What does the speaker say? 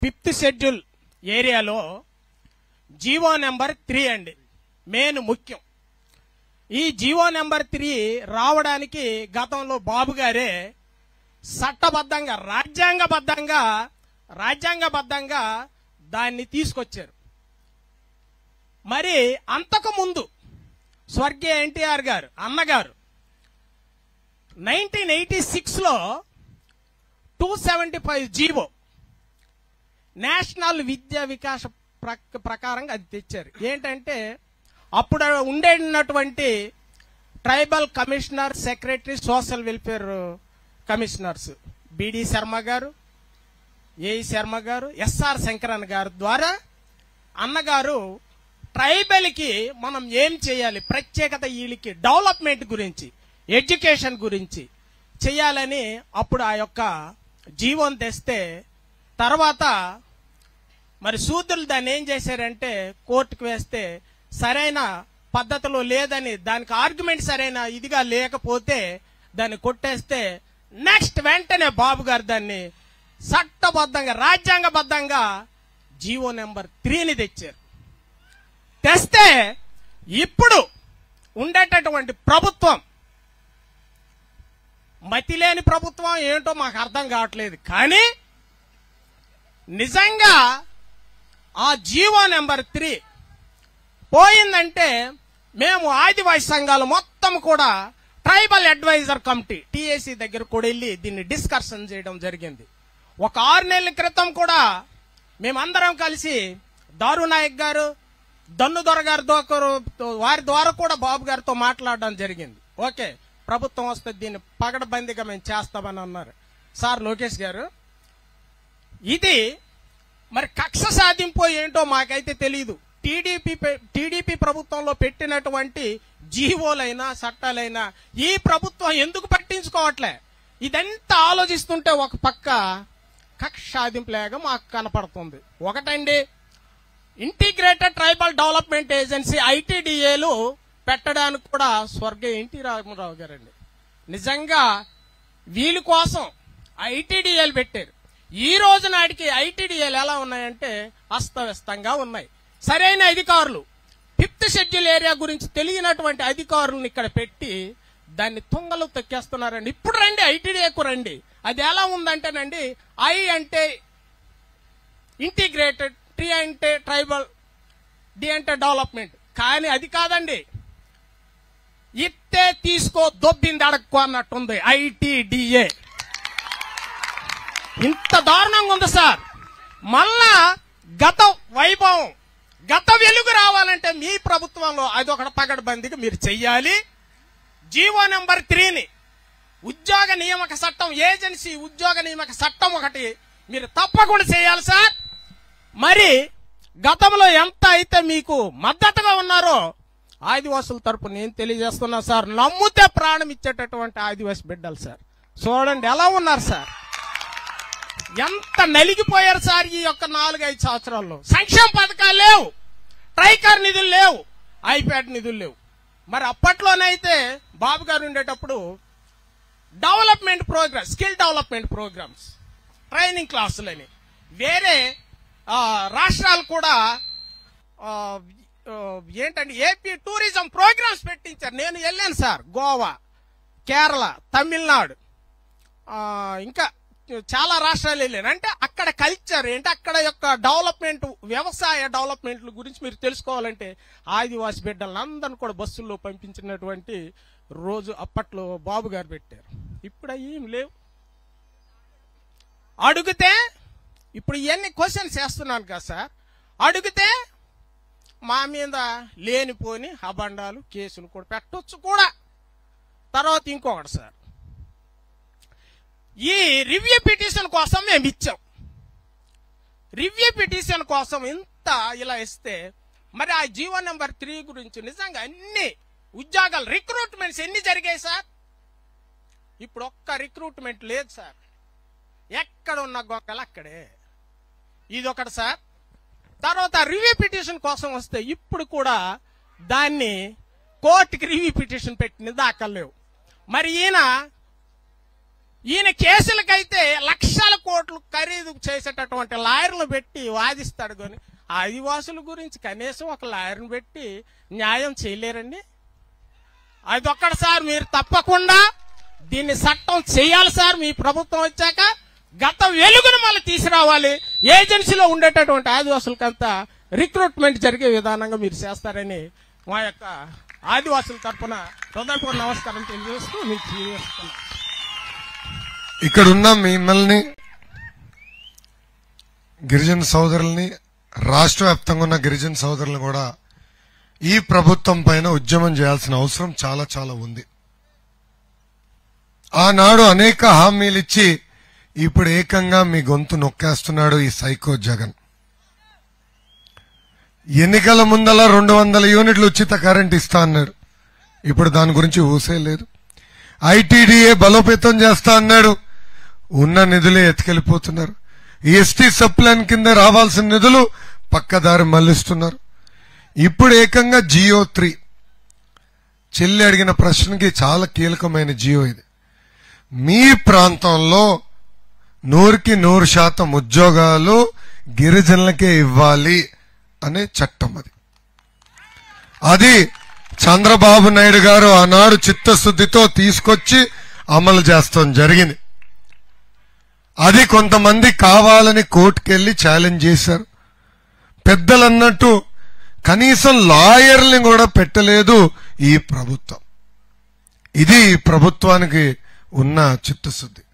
fifth schedule ఏరియాలో GO number three అండి main ముఖ్యం ఈ జీవో నెంబర్ త్రీ రావడానికి గతంలో బాబు గారే చట్టబద్ధంగా రాజ్యాంగబద్ధంగా రాజ్యాంగబద్ధంగా దాన్ని తీసుకొచ్చారు మరి అంతకు ముందు స్వర్గీయ ఎన్టీఆర్ గారు అన్నగారు నైన్టీన్ ఎయిటీ సిక్స్లో two seventy five GO national విద్యా వికాస ప్రక్- ప్రకారంగా అది తెచ్చారు ఏంటంటే అప్పుడు ఉండేటటువంటి tribal commissioner secretary social welfare commissioners BD Sharma గారు ఏఈ శర్మ గారు ఎస్ఆర్ శంకరన్ గారు ద్వారా అన్నగారు ట్రైబల్కి మనం ఏం చేయాలి ప్రత్యేకత వీళ్ళకి డెవలప్మెంట్ గురించి ఎడ్యుకేషన్ గురించి చేయాలని అప్పుడు ఆ యొక్క జీవోన్ తెస్తే తర్వాత మరి శూద్రులు దాన్ని ఏం చేశారంటే కోర్టుకు వేస్తే సరైన పద్ధతిలో లేదని దానికి ఆర్గ్యుమెంట్ సరైన ఇదిగా లేకపోతే దాన్ని కొట్టేస్తే నెక్స్ట్ వెంటనే బాబు గారు దాన్ని చట్టబద్ధంగా రాజ్యాంగబద్ధంగా జీవో నెంబర్ త్రీని తెచ్చారు తెస్తే ఇప్పుడు ఉండేటటువంటి ప్రభుత్వం మతి లేని ప్రభుత్వం ఏంటో మాకు అర్థం కావట్లేదు కానీ నిజంగా ఆ జీవో నెంబర్ త్రీ పోయిందంటే మేము ఆదివాసీ సంఘాలు మొత్తం కూడా ట్రైబల్ అడ్వైజర్ కమిటీ టిఏసి దగ్గర కూడా వెళ్ళి దీన్ని డిస్కషన్ చేయడం జరిగింది ఒక ఆరు నెలల క్రితం కూడా మేమందరం కలిసి దారు నాయక్ గారు దన్ను దొర గారి దోకరు వారి ద్వారా కూడా బాబు గారితో మాట్లాడడం జరిగింది ఓకే ప్రభుత్వం వస్తే దీన్ని పగడబందీగా మేము చేస్తామని అన్నారు సార్ లోకేష్ గారు ఇది మరి కక్ష సాధింపు ఏంటో మాకైతే తెలియదు టీడీపీ పె- టీడీపీ ప్రభుత్వంలో పెట్టినటువంటి జీవోలైనా చట్టాలైనా ఈ ప్రభుత్వం ఎందుకు పట్టించుకోవట్లే ఇదంతా ఆలోచిస్తుంటే ఒక పక్క కక్ష సాధింపులాగా మాకు కనపడుతుంది ఒకటండి ఇంటిగ్రేటెడ్ ట్రైబల్ డెవలప్మెంట్ ఏజెన్సీ ఐటీడీఏలు పెట్టడానికి కూడా స్వర్గీయ ఎన్టీ రామారావు గారండి నిజంగా వీళ్ళ కోసం ఐటీడీఏలు పెట్టారు ఈ రోజు నాటికి ఐటీడీఏలు ఎలా ఉన్నాయంటే అస్తవ్యస్తంగా ఉన్నాయి సరైన అధికారులు ఫిఫ్త్ షెడ్యూల్ ఏరియా గురించి తెలియనటువంటి అధికారులను ఇక్కడ పెట్టి దాన్ని తుంగలు తొక్కేస్తున్నారండి ఇప్పుడు రండి ఐటీడీఏకు రండి అది ఎలా ఉందంటేనండి ఐ అంటే ఇంటిగ్రేటెడ్ టీ అంటే ట్రైబల్ డి అంటే డెవలప్మెంట్ కానీ అది కాదండి ఇత్తే తీసుకో దొబ్బింది అడక్కో అన్నట్టుంది ఐటీడీఏ ఇంత దారుణంగా ఉంది సార్ మళ్ళా గత వైభవం గత వెలుగు రావాలంటే మీ ప్రభుత్వంలో అది ఒకటి పగడబందిగా మీరు చెయ్యాలి జీవో నెంబర్ త్రీని ఉద్యోగ నియామక చట్టం ఏజెన్సీ ఉద్యోగ నియామక చట్టం ఒకటి మీరు తప్పకుండా చేయాలి సార్ మరి గతంలో ఎంత అయితే మీకు మద్దతుగా ఉన్నారో ఆదివాసుల తరపు నేను తెలియజేస్తున్నా సార్ నమ్మితే ప్రాణం ఇచ్చేటటువంటి ఆదివాసి బిడ్డలు సార్ చూడండి ఎలా ఉన్నారు సార్ ఎంత నలిగిపోయారు సార్ ఈ యొక్క నాలుగైదు సంవత్సరాల్లో సంక్షేమ పథకాలు లేవు ట్రైకార్ నిధులు లేవు ఐప్యాడ్ నిధులు లేవు మరి అప్పట్లోనైతే బాబు గారు ఉండేటప్పుడు development program skill development programs training క్లాసులని వేరే ఆ, రాష్ట్రాలు కూడా ఆ, ఆ, ఏంటంటే ఏపీ టూరిజం ప్రోగ్రామ్స్ పెట్టించారు నేను వెళ్ళాను సార్ గోవా కేరళ తమిళనాడు ఆ, ఇంకా చాలా రాష్ట్రాలు వెళ్ళాను అంటే అక్కడ కల్చర్ ఏంటి అక్కడ యొక్క డెవలప్మెంట్ వ్యవసాయ డెవలప్మెంట్ గురించి మీరు తెలుసుకోవాలంటే ఆదివాసి బిడ్డలను అందరిని కూడా బస్సుల్లో పంపించినటువంటి రోజు అప్పట్లో బాబు గారు పెట్టారు ఇప్పుడు అవి ఏం లేవు అడిగితే ఇప్పుడు ఇవన్నీ క్వశ్చన్స్ వేస్తున్నాను కదా సార్ అడిగితే మా మీద లేనిపోని అబండాలు కేసులు కూడా పెట్టొచ్చు కూడా తర్వాత ఇంకొకటి సార్ ఈ రివ్యూ పిటిషన్ కోసం మేము ఇచ్చాం రివ్యూ పిటిషన్ కోసం ఇంత ఇలా ఇస్తే మరి ఆ జీవో నెంబర్ త్రీ గురించి నిజంగా అన్ని ఉద్యోగాలు రిక్రూట్మెంట్స్ ఎన్ని జరిగాయి సార్ ఇప్పుడు ఒక్క రిక్రూట్మెంట్ లేదు సార్ ఎక్కడ ఉన్న గొక్కలు అక్కడే ఇది ఒకటి సార్ తర్వాత రివ్యూ పిటిషన్ కోసం వస్తే ఇప్పుడు కూడా దాన్ని కోర్టుకి రివ్యూ పిటిషన్ పెట్టిన దాఖలు లేవు మరి ఈయన ఈయన కేసులకైతే లక్షల కోట్లు ఖరీదు చేసేటటువంటి లాయర్లు పెట్టి వాదిస్తాడు కొని ఆదివాసుల గురించి కనీసం ఒక లాయర్ని పెట్టి న్యాయం చేయలేరండి అది ఒక్కటి సార్ మీరు తప్పకుండా దీన్ని చట్టం చేయాలి సార్ మీ ప్రభుత్వం వచ్చాక గత వెలుగును మళ్ళీ తీసుకురావాలి ఏజెన్సీలో ఉండేటటువంటి ఆదివాసులకంతా రిక్రూట్మెంట్ జరిగే విధానంగా మీరు చేస్తారని మా యొక్క ఆదివాసుల తరపున హృదయపూర్వ నమస్కారం తెలియజేస్తూ మీకు తెలియజేస్తున్నాను ఇక్కడ ఉన్న మిమ్మల్ని గిరిజన సోదరుల్ని రాష్ట్ర వ్యాప్తంగా ఉన్న గిరిజన సోదరులను కూడా ఈ ప్రభుత్వం పైన ఉద్యమం చేయాల్సిన అవసరం చాలా చాలా ఉంది ఆనాడు అనేక హామీలు ఇచ్చి ఇప్పుడు ఏకంగా మీ గొంతు నొక్కేస్తున్నాడు ఈ సైకో జగన్ ఎన్నికల ముందల రెండు వందల యూనిట్లు ఉచిత కరెంట్ ఇస్తా అన్నాడు ఇప్పుడు దాని గురించి ఊసే లేదు ఐటీడీఏ బలోపేతం చేస్తా అన్నాడు ఉన్న నిధులే ఎత్తుకెళ్లిపోతున్నారు ఎస్టీ సప్లాన్ కింద రావాల్సిన నిధులు పక్కదారి మళ్లిస్తున్నారు ఇప్పుడు ఏకంగా జియో త్రీ చెల్లి అడిగిన ప్రశ్నకి చాలా కీలకమైన జియో ఇది మీ ప్రాంతంలో నూరుకి నూరు శాతం ఉద్యోగాలు గిరిజనులకే ఇవ్వాలి అనే చట్టం అది అది చంద్రబాబు నాయుడు గారు ఆనాడు చిత్తశుద్ధితో తీసుకొచ్చి అమలు చేస్తాం జరిగింది అది కొంతమంది కావాలని కోర్టుకెళ్లి ఛాలెంజ్ చేశారు పెద్దలు అన్నట్టు కనీసం లాయర్ని కూడా పెట్టలేదు ఈ ప్రభుత్వం ఇది ఈ ప్రభుత్వానికి ఉన్న చిత్తశుద్ధి